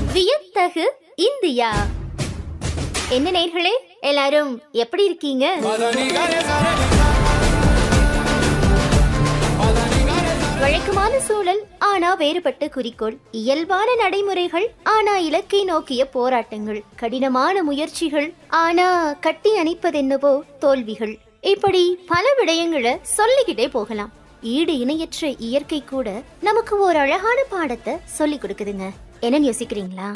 வியத்தகு இந்தியா என்ன நேர்களே எல்லாரும் எப்படி இருக்கீங்க வழக்கமான சூழல் ஆனா வேறுபட்ட குறிக்கோள் இயல்பான நடைமுறைகள் ஆனா இலக்கை நோக்கிய போராட்டங்கள் கடினமான முயற்சிகள் ஆனா கட்டி அணைப்பதென்னவோ தோல்விகள் இப்படி பல விடயங்களை சொல்லிக்கிட்டே போகலாம் ஈடு இணையற்ற இயற்கை கூட நமக்கு ஒரு அழகான பாடத்தை சொல்லி கொடுக்குதுங்க என்னன்னு யோசிக்கிறீங்களா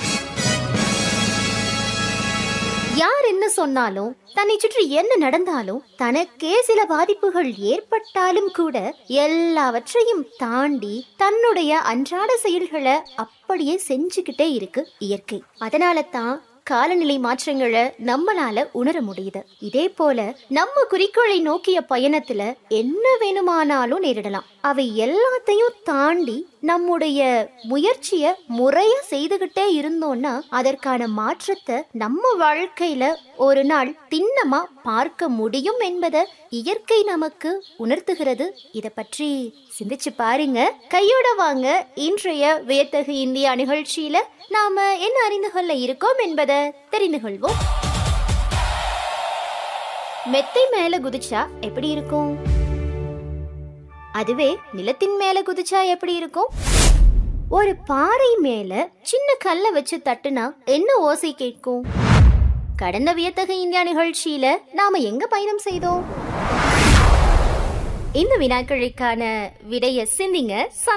யார் என்ன சொன்னாலும் தன்னை சுற்றி என்ன நடந்தாலும் தனக்கே சில பாதிப்புகள் ஏற்பட்டாலும் கூட எல்லாவற்றையும் தாண்டி தன்னுடைய அன்றாட செயல்களை அப்படியே செஞ்சுக்கிட்டே இருக்கு இயற்கை அதனால தான் காலநிலை மாற்றங்களை நம்மளால உணர முடியுது இதே போல நம்ம குறிக்கோளை நோக்கிய பயணத்துல என்ன வேணுமானாலும் நேரிடலாம் அவை எல்லாத்தையும் தாண்டி நம்முடைய முயற்சிய முறையா செய்துகிட்டே இருந்தோம்னா அதற்கான மாற்றத்தை நம்ம வாழ்க்கையில ஒரு நாள் திண்ணமா பார்க்க முடியும் என்பதை இயற்கை நமக்கு உணர்த்துகிறது இத பற்றி சிந்திச்சு பாருங்க கையோட வாங்க இன்றைய வியத்தகு இந்தியா நிகழ்ச்சியில நாம என்ன அறிந்து கொள்ள இருக்கோம் என்பதை தெரிந்து கொள்வோம் மெத்தை மேல குதிச்சா எப்படி இருக்கும் அதுவே நிலத்தின் மேல குதிச்சா எப்படி இருக்கும் ஒரு பாறை மேல சின்ன கல்ல வச்சு தட்டுனா என்ன ஓசை கேட்கும் கடந்த வியத்தகு இந்தியா நிகழ்ச்சியில நாம எங்க பயணம் செய்தோம் இந்த வினாக்களுக்கான விடைய சிந்திங்க